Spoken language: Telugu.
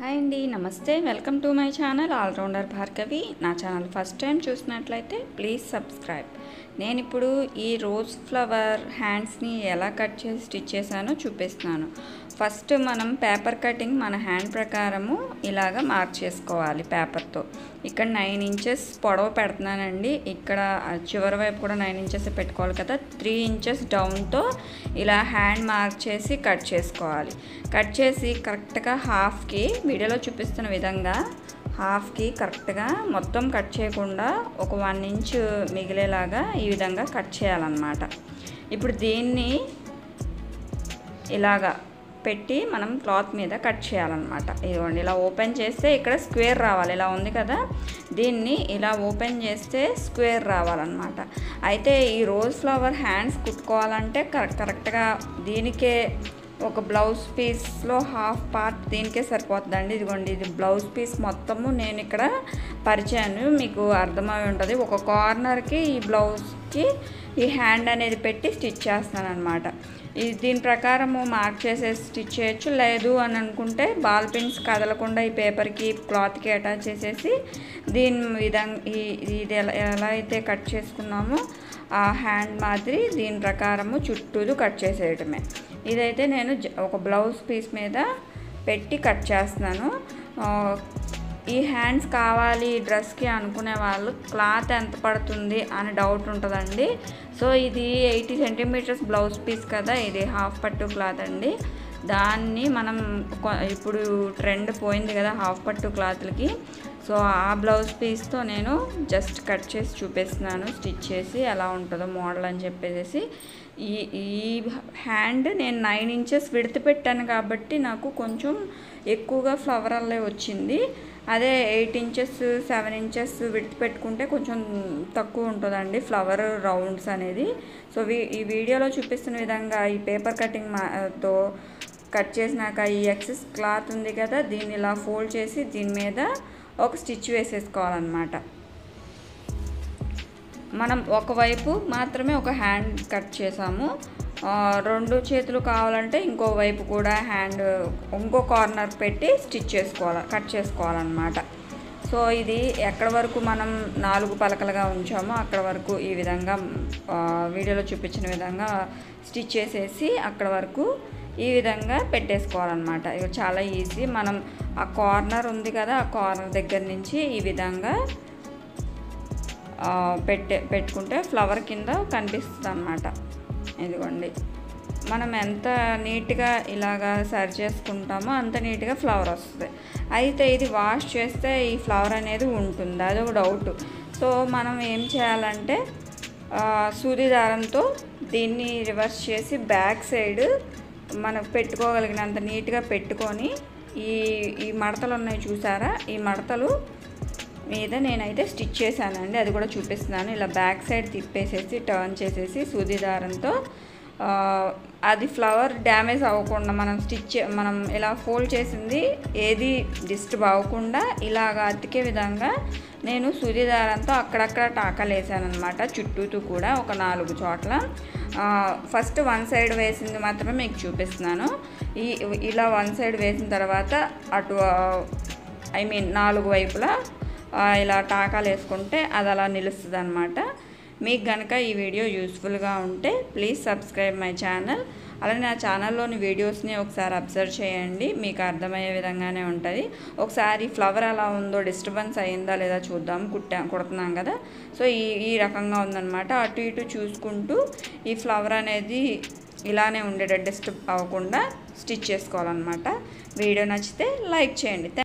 హాయ్ అండి నమస్తే welcome to my channel allrounder Bhargavi నా ఛానల్ ఫస్ట్ టైం చూసినట్లయితే ప్లీజ్ సబ్స్క్రైబ్ నేను ఇప్పుడు ఈ రోజ్ ఫ్లవర్ హ్యాండ్స్ని ఎలా కట్ చేసి స్టిచ్ చేశానో చూపిస్తున్నాను ఫస్ట్ మనం పేపర్ కటింగ్ మన హ్యాండ్ ప్రకారము ఇలాగ మార్క్ చేసుకోవాలి పేపర్తో ఇక్కడ నైన్ ఇంచెస్ పొడవు పెడుతున్నానండి ఇక్కడ చివరి వైపు కూడా నైన్ ఇంచెస్ పెట్టుకోవాలి కదా త్రీ ఇంచెస్ డౌన్తో ఇలా హ్యాండ్ మార్క్ చేసి కట్ చేసుకోవాలి కట్ చేసి కరెక్ట్గా హాఫ్కి వీడియోలో చూపిస్తున్న విధంగా హాఫ్కి కరెక్ట్గా మొత్తం కట్ చేయకుండా ఒక వన్ ఇంచ్ మిగిలేలాగా ఈ విధంగా కట్ చేయాలన్నమాట ఇప్పుడు దీన్ని ఇలాగా పెట్టి మనం క్లాత్ మీద కట్ చేయాలన్నమాట ఇదిగోండి ఇలా ఓపెన్ చేస్తే ఇక్కడ స్క్వేర్ రావాలి ఇలా ఉంది కదా దీన్ని ఇలా ఓపెన్ చేస్తే స్క్వేర్ రావాలన్నమాట అయితే ఈ రోజ్ ఫ్లవర్ హ్యాండ్స్ కుట్టుకోవాలంటే కరెక్ట్ కరెక్ట్గా దీనికే ఒక బ్లౌజ్ పీస్లో హాఫ్ పార్ట్ దీనికే సరిపోతుందండి ఇదిగోండి ఇది బ్లౌజ్ పీస్ మొత్తము నేను ఇక్కడ పరిచాను మీకు అర్థమై ఉంటుంది ఒక కార్నర్కి ఈ బ్లౌజ్కి ఈ హ్యాండ్ అనేది పెట్టి స్టిచ్ చేస్తాను అనమాట ఇది దీని ప్రకారము మార్క్ చేసేసి స్టిచ్ చేయొచ్చు లేదు అని అనుకుంటే బాల్ పిన్స్ కదలకుండా ఈ పేపర్కి క్లాత్కి అటాచ్ చేసేసి దీని విధంగా ఈ ఇది ఎలా ఎలా అయితే కట్ చేసుకున్నామో ఆ హ్యాండ్ మాదిరి దీని ప్రకారము చుట్టూరు కట్ చేసేయటమే ఇదైతే నేను ఒక బ్లౌజ్ పీస్ మీద పెట్టి కట్ చేస్తున్నాను ఈ హ్యాండ్స్ కావాలి డ్రెస్కి అనుకునే వాళ్ళు క్లాత్ ఎంత పడుతుంది అని డౌట్ ఉంటుందండి సో ఇది ఎయిటీ సెంటీమీటర్స్ బ్లౌజ్ పీస్ కదా ఇది హాఫ్ పట్టు క్లాత్ అండి దాన్ని మనం ఇప్పుడు ట్రెండ్ పోయింది కదా హాఫ్ పట్టు క్లాత్లకి సో ఆ బ్లౌజ్ పీస్తో నేను జస్ట్ కట్ చేసి చూపిస్తున్నాను స్టిచ్ చేసి ఎలా ఉంటుందో మోడల్ అని చెప్పేసి ఈ ఈ హ్యాండ్ నేను నైన్ ఇంచెస్ విడత పెట్టాను కాబట్టి నాకు కొంచెం ఎక్కువగా ఫ్లవర్ అల్లే వచ్చింది అదే ఎయిట్ ఇంచెస్ సెవెన్ ఇంచెస్ విడత పెట్టుకుంటే కొంచెం తక్కువ ఉంటుందండి ఫ్లవర్ రౌండ్స్ అనేది సో ఈ వీడియోలో చూపిస్తున్న విధంగా ఈ పేపర్ కటింగ్ తో కట్ చేసినాక ఈ ఎక్సెస్ క్లాత్ ఉంది కదా దీన్ని ఇలా ఫోల్డ్ చేసి దీని మీద ఒక స్టిచ్ వేసేసుకోవాలన్నమాట మనం ఒకవైపు మాత్రమే ఒక హ్యాండ్ కట్ చేసాము రెండు చేతులు కావాలంటే ఇంకో వైపు కూడా హ్యాండ్ ఇంకో కార్నర్ పెట్టి స్టిచ్ చేసుకోవాలి కట్ చేసుకోవాలన్నమాట సో ఇది ఎక్కడ వరకు మనం నాలుగు పలకలుగా ఉంచామో అక్కడ వరకు ఈ విధంగా వీడియోలో చూపించిన విధంగా స్టిచ్ చేసేసి అక్కడ వరకు ఈ విధంగా పెట్టేసుకోవాలన్నమాట ఇది చాలా ఈజీ మనం ఆ కార్నర్ ఉంది కదా ఆ కార్నర్ దగ్గర నుంచి ఈ విధంగా పెట్టే పెట్టుకుంటే ఫ్లవర్ కింద కనిపిస్తుంది అనమాట ఇదిగోండి మనం ఎంత నీట్గా ఇలాగా సరి చేసుకుంటామో అంత నీట్గా ఫ్లవర్ వస్తుంది అయితే ఇది వాష్ చేస్తే ఈ ఫ్లవర్ అనేది ఉంటుంది అదొక డౌట్ సో మనం ఏం చేయాలంటే సూది దారంతో దీన్ని రివర్స్ చేసి బ్యాక్ సైడ్ మనకు పెట్టుకోగలిగినంత నీట్గా పెట్టుకొని ఈ ఈ మడతలు ఉన్నాయి చూసారా ఈ మడతలు మీద నేనైతే స్టిచ్ చేశానండి అది కూడా చూపిస్తున్నాను ఇలా బ్యాక్ సైడ్ తిప్పేసేసి టర్న్ చేసేసి సూది దారంతో అది ఫ్లవర్ డ్యామేజ్ అవ్వకుండా మనం స్టిచ్ మనం ఇలా ఫోల్డ్ చేసింది ఏది డిస్టర్బ్ అవ్వకుండా ఇలాగ అతికే విధంగా నేను సూది దారంతో అక్కడక్కడ టాకాలు వేసాను అనమాట చుట్టూతూ కూడా ఒక నాలుగు చోట్ల ఫస్ట్ వన్ సైడ్ వేసింది మాత్రమే మీకు చూపిస్తున్నాను ఈ ఇలా వన్ సైడ్ వేసిన తర్వాత అటు ఐ మీన్ నాలుగు వైపులా ఇలా టాకాలు వేసుకుంటే అది అలా నిలుస్తుంది అనమాట మీకు కనుక ఈ వీడియో యూస్ఫుల్గా ఉంటే ప్లీజ్ సబ్స్క్రైబ్ మై ఛానల్ అలానే నా ఛానల్లోని వీడియోస్ని ఒకసారి అబ్జర్వ్ చేయండి మీకు అర్థమయ్యే విధంగానే ఉంటుంది ఒకసారి ఫ్లవర్ ఎలా ఉందో డిస్టర్బెన్స్ అయిందా లేదా చూద్దాం కుట్టా కుడుతున్నాం కదా సో ఈ ఈ రకంగా ఉందన్నమాట అటు ఇటు చూసుకుంటూ ఈ ఫ్లవర్ అనేది ఇలానే ఉండేటట్టు డిస్టర్బ్ అవ్వకుండా స్టిచ్ చేసుకోవాలన్నమాట వీడియో నచ్చితే లైక్ చేయండి